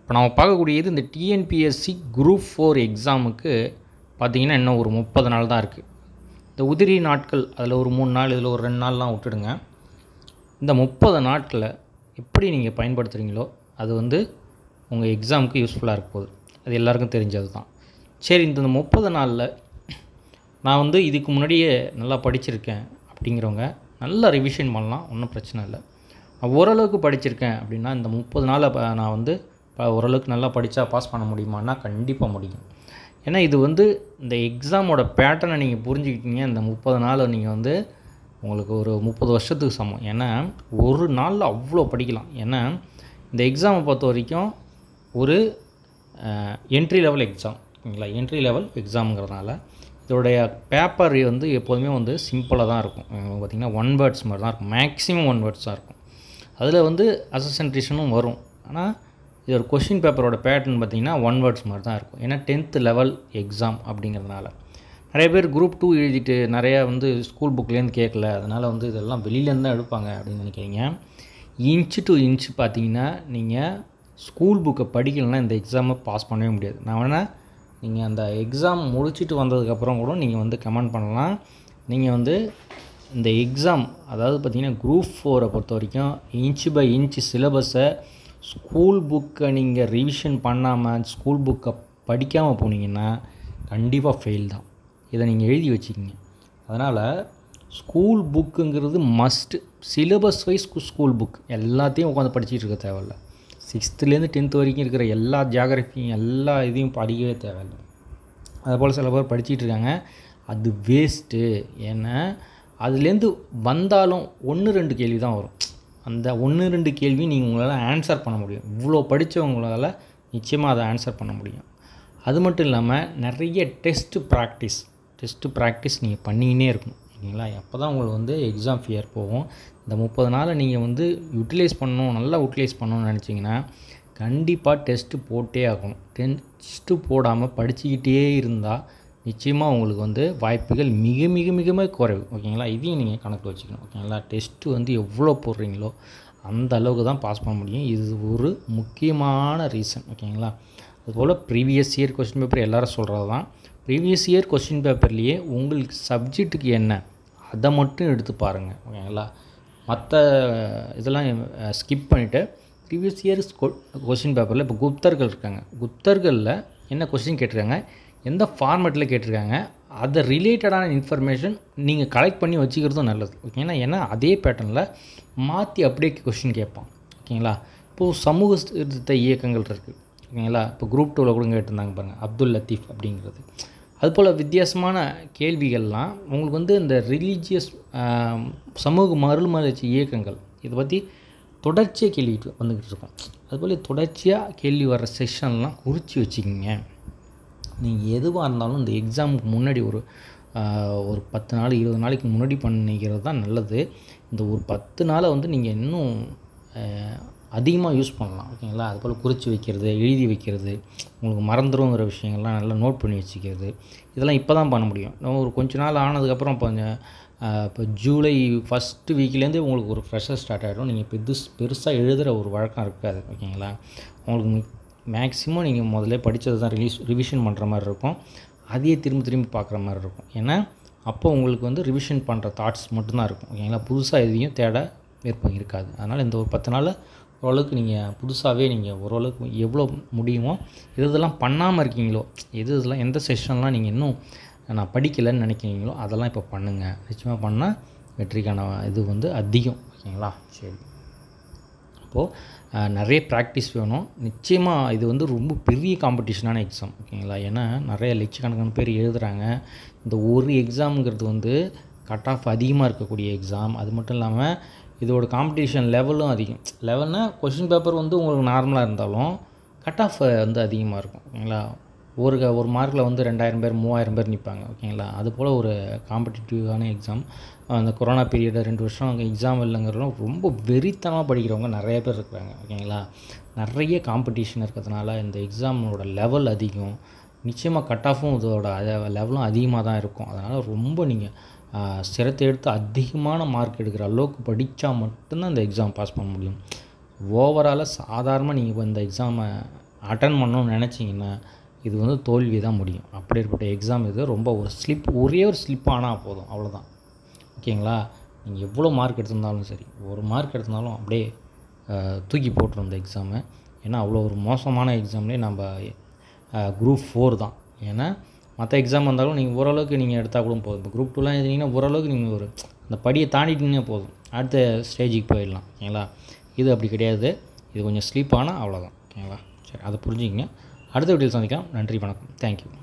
இப்போ நம்ம பார்க்கக்கூடியது இந்த டிஎன்பிஎஸ்சி குரூப் ஃபோர் எக்ஸாமுக்கு பார்த்தீங்கன்னா இன்னும் ஒரு முப்பது நாள் தான் இருக்குது இந்த உதிரி நாட்கள் அதில் ஒரு மூணு நாள் இதில் ஒரு ரெண்டு நாள்லாம் விட்டுடுங்க இந்த முப்பது நாட்களை எப்படி நீங்கள் பயன்படுத்துகிறீங்களோ அது வந்து உங்கள் எக்ஸாமுக்கு யூஸ்ஃபுல்லாக இருக்க போகுது அது எல்லாருக்கும் தெரிஞ்சது தான் சரி இந்த முப்பது நாளில் நான் வந்து இதுக்கு முன்னாடியே நல்லா படிச்சிருக்கேன் அப்படிங்கிறவங்க நல்லா ரிவிஷன் பண்ணலாம் ஒன்றும் பிரச்சனை இல்லை நான் ஓரளவுக்கு படிச்சிருக்கேன் அப்படின்னா இந்த முப்பது நாளை ப- நான் வந்து ப- ஓரளவுக்கு நல்லா படித்தா பாஸ் பண்ண முடியுமான்னா கண்டிப்பாக முடியும் ஏன்னா இது வந்து இந்த எக்ஸாமோட பேட்டர்னை நீங்கள் புரிஞ்சுக்கிட்டீங்க இந்த முப்பது நாள் நீங்கள் வந்து உங்களுக்கு ஒரு முப்பது வருஷத்துக்கு சமம் ஏன்னா ஒரு நாளில் அவ்வளோ படிக்கலாம் ஏன்னா இந்த எக்ஸாமை பொறுத்த வரைக்கும் ஒரு என்ட்ரி லெவல் எக்ஸாம் ஓகேங்களா என்ட்ரி லெவல் எக்ஸாம்ங்கிறதுனால இதோடைய பேப்பர் வந்து எப்போதுமே வந்து சிம்பிளாக தான் இருக்கும் பார்த்திங்கன்னா ஒன் வேர்ட்ஸ் மாதிரி தான் இருக்கும் மேக்ஸிமம் ஒன் வேர்ட்ஸ் தான் இருக்கும் அதில் வந்து அசசன்ட்ரேஷனும் வரும் ஆனால் இதோட கொஷின் பேப்பரோட பேட்டர்ன் பார்த்திங்கன்னா ஒன் வேர்ட்ஸ் மாதிரி தான் இருக்கும் ஏன்னா டென்த்து லெவல் எக்ஸாம் அப்படிங்கிறதுனால நிறைய பேர் குரூப் டூ எழுதிட்டு நிறையா வந்து ஸ்கூல் புக்லேருந்து கேட்கல அதனால் வந்து இதெல்லாம் வெளியிலேருந்து தான் எடுப்பாங்க அப்படின்னு நினைக்கிறீங்க இன்ச்சு டு இன்ச்சு பார்த்தீங்கன்னா நீங்கள் ஸ்கூல் புக்கை படிக்கலைன்னா இந்த எக்ஸாமை பாஸ் பண்ணவே முடியாது நான் வேணால் நீங்கள் அந்த எக்ஸாம் முடிச்சுட்டு வந்ததுக்கப்புறம் கூட நீங்கள் வந்து கமெண்ட் பண்ணலாம் நீங்கள் வந்து இந்த எக்ஸாம் அதாவது பார்த்தீங்கன்னா குரூப் ஃபோரை பொறுத்த வரைக்கும் இன்ச்சு பை இன்ச்சு சிலபஸை ஸ்கூல் புக்கை நீங்கள் ரிவிஷன் பண்ணாமல் ஸ்கூல் புக்கை படிக்காமல் போனீங்கன்னா கண்டிப்பாக ஃபெயில் தான் இதை நீங்கள் எழுதி வச்சுக்கிங்க அதனால் ஸ்கூல் புக்குங்கிறது must syllabus wise school book எல்லாத்தையும் உட்காந்து படிச்சிட்டு இருக்க தேவையில்ல சிக்ஸ்த்துலேருந்து டென்த் வரைக்கும் இருக்கிற எல்லா ஜியாகிரஃபியும் எல்லா இதையும் படிக்கவே தேவையில்லை அதுபோல் சில பேர் படிச்சிட்டு இருக்காங்க அது வேஸ்ட்டு ஏன்னா அதுலேருந்து வந்தாலும் ஒன்று ரெண்டு கேள்வி தான் வரும் அந்த ஒன்று ரெண்டு கேள்வி நீங்கள் உங்களால் ஆன்சர் பண்ண முடியும் இவ்வளோ படித்தவங்களால் நிச்சயமாக அதை ஆன்சர் பண்ண முடியும் அது மட்டும் இல்லாமல் நிறைய டெஸ்ட்டு ப்ராக்டிஸ் டெஸ்ட்டு ப்ராக்டிஸ் நீங்கள் பண்ணிக்கினே இருக்கணும் ஓகேங்களா அப்போ தான் உங்களுக்கு வந்து எக்ஸாம் ஃபியர் போகும் இந்த முப்பது நாளை நீங்கள் வந்து யூட்டிலைஸ் பண்ணணும் நல்லா யூட்டிலைஸ் பண்ணணும்னு நினச்சிங்கன்னா கண்டிப்பாக டெஸ்ட்டு போட்டே ஆகணும் டெஸ்ட்டு போடாமல் படிச்சுக்கிட்டே இருந்தால் நிச்சயமாக உங்களுக்கு வந்து வாய்ப்புகள் மிக மிக மிக மிக குறைவு ஓகேங்களா இதையும் நீங்கள் கணக்கில் வச்சுக்கணும் ஓகேங்களா டெஸ்ட்டு வந்து எவ்வளோ போடுறீங்களோ அந்த அளவுக்கு தான் பாஸ் பண்ண முடியும் இது ஒரு முக்கியமான ரீசன் ஓகேங்களா அதுபோல் ப்ரீவியஸ் இயர் கொஸ்டின் பேப்பர் எல்லாரும் சொல்கிறது தான் ப்ரீவியஸ் இயர் கொஸ்டின் பேப்பர்லேயே உங்களுக்கு சப்ஜெக்ட்டுக்கு என்ன அதை மட்டும் எடுத்து பாருங்கள் ஓகேங்களா மற்ற இதெல்லாம் ஸ்கிப் பண்ணிவிட்டு ப்ரீவியஸ் இயர் கொஸ்டின் பேப்பரில் இப்போ குப்தர்கள் இருக்காங்க குப்தர்களில் என்ன கொஸ்டின் கேட்டிருக்காங்க எந்த ஃபார்மேட்டில் கேட்டிருக்காங்க அதை ரிலேட்டடான இன்ஃபர்மேஷன் நீங்கள் கலெக்ட் பண்ணி வச்சுக்கிறதும் நல்லது ஓகேங்களா ஏன்னா அதே பேட்டர்னில் மாற்றி அப்படியே கொஸ்டின் கேட்பான் ஓகேங்களா இப்போது சமூக சீர்திருத்த இயக்கங்கள் இருக்குது ஓகேங்களா இப்போ குரூப் டூவில் கூட கேட்டிருந்தாங்க பாருங்கள் அப்துல் லத்தீஃப் அப்படிங்கிறது அதுபோல் வித்தியாசமான கேள்விகள்லாம் உங்களுக்கு வந்து இந்த ரிலீஜியஸ் சமூக மறுமலர்ச்சி இயக்கங்கள் இதை பற்றி தொடர்ச்சியாக கேள்வி வந்துக்கிட்டு இருக்கோம் அதுபோல் தொடர்ச்சியாக கேள்வி வர்ற செஷன்லாம் குறித்து வச்சுக்கிங்க நீங்கள் எதுவாக இருந்தாலும் இந்த எக்ஸாமுக்கு முன்னாடி ஒரு ஆஹ், ஒரு பத்து நாள் இருபது நாளைக்கு முன்னாடி பண்ணிக்கிறது தான் நல்லது இந்த ஒரு பத்து நாளை வந்து நீங்கள் இன்னும் அதிகமாக யூஸ் பண்ணலாம் ஓகேங்களா அதுபோல் குறித்து வைக்கிறது எழுதி வைக்கிறது உங்களுக்கு மறந்துருங்கிற விஷயங்கள்லாம் நல்லா நோட் பண்ணி வச்சுக்கிறது இதெல்லாம் இப்போ தான் பண்ண முடியும் இன்னும் ஒரு கொஞ்ச நாள் ஆனதுக்கப்புறம் இப்போ கொஞ்சம் ஆஹ், இப்போ ஜூலை ஃபஸ்ட்டு வீக்லேருந்தே உங்களுக்கு ஒரு ஃப்ரெஷ்ஷாக ஸ்டார்ட் ஆகிடும் நீங்கள் பெருசு பெருசாக எழுதுகிற ஒரு வழக்கம் இருக்காது ஓகேங்களா உங்களுக்கு மேக்ஸிமம் நீங்கள் முதல்ல படித்தது தான் ரிலீஸ் ரிவிஷன் பண்ணுற மாதிரி இருக்கும் அதையே திரும்பி திரும்பி பார்க்குற மாதிரி இருக்கும் ஏன்னா அப்போ உங்களுக்கு வந்து ரிவிஷன் பண்ணுற தாட்ஸ் மட்டும்தான் இருக்கும் ஓகேங்களா புதுசாக எதையும் தேட விருப்பம் இருக்காது அதனால் இந்த ஒரு பத்து நாளில் ஓரளவுக்கு நீங்கள் புதுசாகவே நீங்கள் ஓரளவுக்கு எவ்வளோ முடியுமோ எது இதெல்லாம் பண்ணாமல் இருக்கீங்களோ எது இதெல்லாம் எந்த செஷன்லாம் நீங்கள் இன்னும் நான் படிக்கலைன்னு நினைக்கிறீங்களோ அதெல்லாம் இப்போ பண்ணுங்கள் நிச்சயமாக பண்ணால் வெற்றிக்கான இது வந்து அதிகம் ஓகேங்களா சரி அப்போது நிறைய ப்ராக்டிஸ் வேணும் நிச்சயமாக இது வந்து ரொம்ப பெரிய காம்படிஷனான எக்ஸாம் ஓகேங்களா ஏன்னா நிறைய லட்சக்கணக்கான பேர் எழுதுகிறாங்க இந்த ஒரு எக்ஸாமுங்கிறது வந்து கட் ஆஃப் அதிகமாக இருக்கக்கூடிய எக்ஸாம் அது மட்டும் இல்லாமல் இதோட காம்படிஷன் லெவலும் அதிகம் லெவல்னால் கொஷின் பேப்பர் வந்து உங்களுக்கு நார்மலாக இருந்தாலும் கட் ஆஃப் வந்து அதிகமாக இருக்கும் ஓகேங்களா ஒரு க- ஒரு மார்க்கில் வந்து ரெண்டாயிரம் பேர் மூவாயிரம் பேர் நிற்பாங்க ஓகேங்களா அது போல் ஒரு காம்படிட்டிவான எக்ஸாம் அந்த கொரோனா பீரியடில் ரெண்டு வருஷம் அங்கே எக்ஸாம் இல்லைங்கிறதும் ரொம்ப வெறித்தனமாக படிக்கிறவங்க நிறைய பேர் இருக்கிறாங்க ஓகேங்களா நிறைய காம்படிஷன் இருக்கிறதுனால இந்த எக்ஸாமோட லெவல் அதிகம் நிச்சயமாக கட் ஆஃபும் இதோட லெவலும் அதிகமாக தான் இருக்கும் அதனால் ரொம்ப நீங்கள் சிரத்தை எடுத்து அதிகமான மார்க் எடுக்கிற அளவுக்கு படித்தா மட்டும்தான் இந்த எக்ஸாம் பாஸ் பண்ண முடியும் ஓவராலாக சாதாரணமாக நீங்கள் இப்போ இந்த எக்ஸாமை அட்டன் பண்ணணும்னு நினச்சிங்கன்னா இது வந்து தோல்வி தான் முடியும் அப்படிப்பட்ட எக்ஸாம் இது ரொம்ப ஒரு ஸ்லிப் ஒரே ஒரு ஸ்லிப் ஆனால் போதும் அவ்வளோதான் ஓகேங்களா நீங்கள் எவ்வளோ மார்க் எடுத்திருந்தாலும் சரி ஒரு மார்க் எடுத்திருந்தாலும் அப்படியே அஹ், தூக்கி போட்டுரும் இந்த எக்ஸாமை ஏன்னா அவ்வளோ ஒரு மோசமான எக்ஸாம்லேயே நம்ம குரூப் ஃபோர் தான் ஏன்னா மற்ற எக்ஸாம் வந்தாலும் நீங்கள் ஓரளவுக்கு நீங்கள் எடுத்தால் கூட போதும் இப்போ குரூப் டூலாம் எழுதினீங்கன்னா ஓரளவுக்கு நீங்கள் ஒரு அந்த படியை தாண்டிட்டீங்கன்னா போதும் அடுத்த ஸ்டேஜுக்கு போயிடலாம் ஓகேங்களா இது அப்படி கிடையாது இது கொஞ்சம் ஸ்லீப் ஆனால் அவ்வளோதான் ஓகேங்களா சரி அதை புரிஞ்சுக்கங்க அடுத்த வீடியோவில் சந்திக்கலாம் நன்றி வணக்கம் தேங்க்யூ